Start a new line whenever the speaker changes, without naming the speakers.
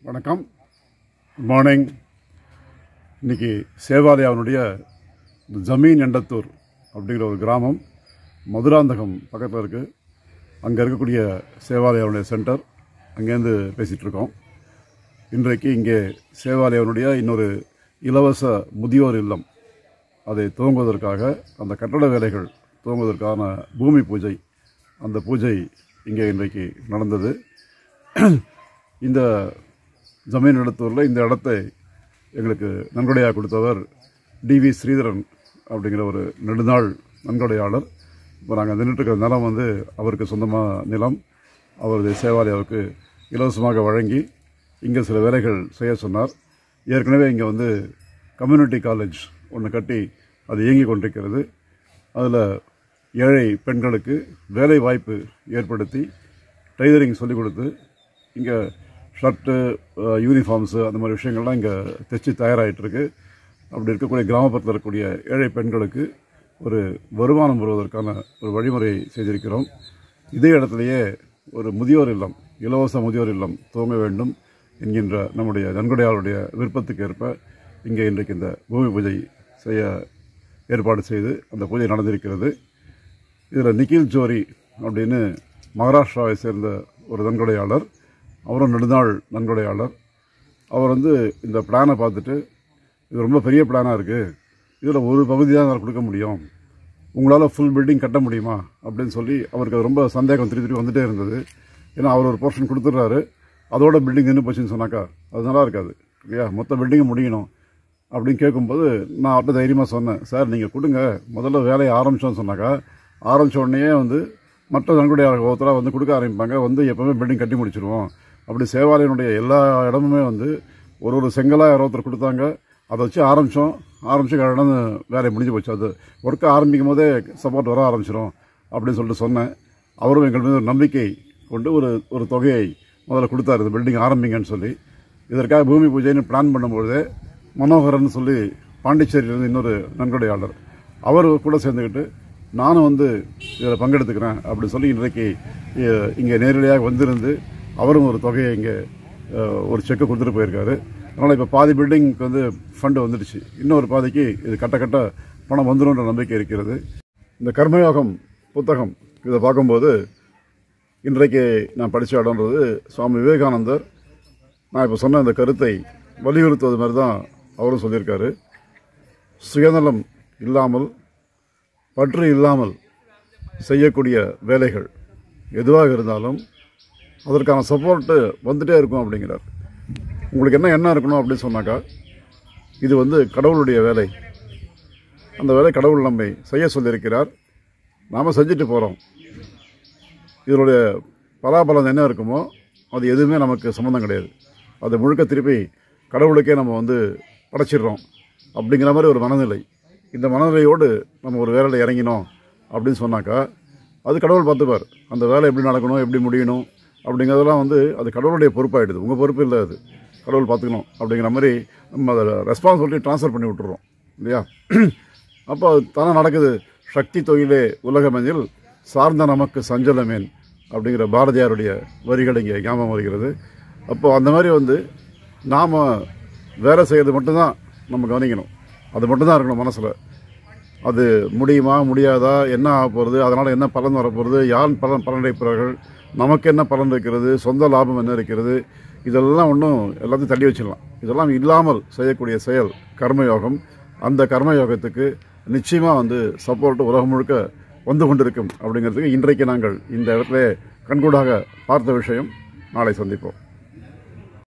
வணக்கம் good morning இன்னைக்கு சேவாலயாவினுடைய இந்த ஜமீன் எண்டத்தூர் அப்படிங்கிற ஒரு கிராமம் மதுராந்தகம் பக்கத்தில் இருக்குது அங்கே இருக்கக்கூடிய சேவாலயாவுடைய சென்டர் அங்கேருந்து பேசிகிட்டு இருக்கோம் இன்றைக்கு இங்கே சேவாலயாவினுடைய இன்னொரு இலவச முதியோர் இல்லம் அதை துவங்குவதற்காக அந்த கட்டட வேலைகள் துவங்குவதற்கான பூமி பூஜை அந்த பூஜை இங்கே இன்றைக்கு நடந்தது இந்த ஜமீன் இடத்தூரில் இந்த இடத்தை எங்களுக்கு நன்கொடையாக கொடுத்தவர் டிவி ஸ்ரீதரன் அப்படிங்கிற ஒரு நெடுநாள் நன்கொடையாளர் இப்போ நாங்கள் நின்றுட்டுருக்கிற நிலம் வந்து அவருக்கு சொந்தமாக நிலம் அவரது சேவாலயாவுக்கு இலவசமாக வழங்கி இங்கே சில வேலைகள் செய்ய சொன்னார் ஏற்கனவே இங்கே வந்து கம்யூனிட்டி காலேஜ் ஒன்று கட்டி அது இயங்கி கொண்டிருக்கிறது அதில் ஏழை பெண்களுக்கு வேலை வாய்ப்பு ஏற்படுத்தி டைலரிங் சொல்லிக் கொடுத்து இங்கே ஷர்ட்டு யூனிஃபார்ம்ஸு அந்த மாதிரி விஷயங்கள்லாம் இங்கே தைச்சி தயாராகிட்டுருக்கு அப்படி இருக்கக்கூடிய கிராமப்புறத்தில் இருக்கக்கூடிய ஏழை பெண்களுக்கு ஒரு வருமானம் வருவதற்கான ஒரு வழிமுறை செய்திருக்கிறோம் இதே இடத்துலையே ஒரு முதியோர் இல்லம் இலவச முதியோர் இல்லம் துவங்க வேண்டும் என்கின்ற நம்முடைய நன்கொடையாளருடைய விருப்பத்துக்கு ஏற்ப இங்கே இன்றைக்கு இந்த பூமி பூஜை செய்ய ஏற்பாடு செய்து அந்த பூஜை நடந்திருக்கிறது இதில் நிக்கில் ஜோரி அப்படின்னு மகாராஷ்டிராவை சேர்ந்த ஒரு நன்கொடையாளர் அவரும் நெடுநாள் நன்கொடையாளர் அவர் வந்து இந்த பிளானை பார்த்துட்டு இது ரொம்ப பெரிய பிளானாக இருக்குது இதில் ஒரு பகுதி தான் என்னால் கொடுக்க முடியும் உங்களால் ஃபுல் பில்டிங் கட்ட முடியுமா அப்படின்னு சொல்லி அவருக்கு அது ரொம்ப சந்தேகம் திருப்பி திருப்பி வந்துட்டே இருந்தது ஏன்னா அவர் ஒரு போர்ஷன் கொடுத்துட்றாரு அதோட பில்டிங் நின்று போச்சுன்னு சொன்னாக்கா அது நல்லா இருக்காது இல்லையா மொத்த பில்டிங்கும் முடியணும் அப்படின்னு கேட்கும்போது நான் அவர்கிட்ட தைரியமாக சொன்னேன் சார் நீங்கள் கொடுங்க முதல்ல வேலையை ஆரம்பித்தோன்னு சொன்னாக்கா ஆரம்பித்த உடனேயே வந்து மற்ற நன்கொடையாளர் ஒருத்தராக வந்து கொடுக்க ஆரம்பிப்பாங்க வந்து எப்போவுமே பில்டிங் கட்டி முடிச்சிருவோம் அப்படி சேவாலயனுடைய எல்லா இடமுமே வந்து ஒரு ஒரு செங்கலாக யாரோ ஒருத்தர் கொடுத்தாங்க அதை வச்சு ஆரம்பித்தோம் ஆரம்பித்து இடம் வேலையை முடிஞ்சு போச்சு அது ஒர்க்கை ஆரம்பிக்கும் போதே சப்போர்ட் வர ஆரம்பிச்சிடும் அப்படின்னு சொல்லிட்டு சொன்னேன் அவரும் எங்கள் மீது ஒரு நம்பிக்கை கொண்டு ஒரு ஒரு தொகையை முதல்ல கொடுத்தாரு இந்த பில்டிங் ஆரம்பிங்கன்னு சொல்லி இதற்காக பூமி பூஜைன்னு பிளான் பண்ணும்பொழுதே மனோகரன் சொல்லி பாண்டிச்சேரியிலேருந்து இன்னொரு நன்கொடையாளர் அவர் கூட சேர்ந்துக்கிட்டு நானும் வந்து இதில் பங்கெடுத்துக்கிறேன் அப்படின்னு சொல்லி இன்றைக்கு இ- இங்கே நேரடியாக வந்திருந்து அவரும் ஒரு தொகையை இங்கே அஹ், ஒரு செக்கை கொடுத்துட்டு போயிருக்காரு அதனால் இப்போ பாதி பில்டிங்க்கு வந்து ஃபண்டு வந்துடுச்சு இன்னொரு பாதிக்கு இது கட்ட கட்ட பணம் வந்துடும்ன்ற நம்பிக்கை இருக்கிறது இந்த கர்மயோகம் புத்தகம் இதை பார்க்கும்போது இன்றைக்கு நான் படித்த இடம்ன்றது சுவாமி விவேகானந்தர் நான் இப்போ சொன்ன இந்த கருத்தை வலியுறுத்துவது மாதிரி தான் அவரும் சொல்லியிருக்காரு சுயநலம் இல்லாமல் பற்று இல்லாமல் செய்யக்கூடிய வேலைகள் எதுவாக இருந்தாலும் அதற்கான சப்போர்ட்டு வந்துட்டே இருக்கும் அப்படிங்கிறார் உங்களுக்கு என்ன எண்ணம் இருக்கணும் அப்படின்னு சொன்னாக்கா இது வந்து கடவுளுடைய வேலை அந்த வேலை கடவுள் நம்மை செய்ய சொல்லியிருக்கிறார் நாம் செஞ்சுட்டு போகிறோம் இதனுடைய பலாபலன் என்ன இருக்குமோ அது எதுவுமே நமக்கு சம்மந்தம் கிடையாது அது முழுக்க திருப்பி கடவுளுக்கே நம்ம வந்து படைச்சிடுறோம் அப்படிங்கிற மாதிரி ஒரு மனநிலை இந்த மனநிலையோடு நம்ம ஒரு வேலையில் இறங்கினோம் அப்படின்னு சொன்னாக்கா அது கடவுள் பார்த்துப்பார் அந்த வேலை எப்படி நடக்கணும் எப்படி முடியணும் அப்படிங்கிறதெல்லாம் வந்து அது கடவுளுடைய பொறுப்பாயிடுது உங்கள் பொறுப்பு இல்லை அது கடவுள் பார்த்துக்கணும் அப்படிங்கிற மாதிரி நம்ம அதை ரெஸ்பான்சிபிலிட்டி ட்ரான்ஸ்ஃபர் பண்ணி விட்டுறோம் இல்லையா அப்போ அது தானே நடக்குது சக்தி தொழிலே உலகமெனில் சார்ந்த நமக்கு சஞ்சலமேன் அப்படிங்கிற பாரதியாருடைய வரிகள் இங்கே ஞாபகம் வருகிறது அப்போ அந்த மாதிரி வந்து நாம் வேலை செய்யறது மட்டும்தான் நம்ம கவனிக்கணும் அது மட்டும்தான் இருக்கணும் மனசில் அது முடியுமா முடியாதா என்ன ஆக போகிறது அதனால் என்ன பலன் வரப்போகிறது யார் பலன் பலனடைப்பார்கள் நமக்கு என்ன பலன் இருக்கிறது சொந்த லாபம் என்ன இருக்கிறது இதெல்லாம் ஒன்றும் எல்லாத்தையும் தள்ளி வச்சிடலாம் இதெல்லாம் இல்லாமல் செய்யக்கூடிய செயல் கர்மயோகம் அந்த கர்மயோகத்துக்கு நிச்சயமாக வந்து சப்போர்ட் உலகம் முழுக்க வந்து கொண்டிருக்கும் அப்படிங்கிறதுக்கு இன்றைக்கு நாங்கள் இந்த இடத்துல கண்கூடாக பார்த்த விஷயம் நாளை சந்திப்போம்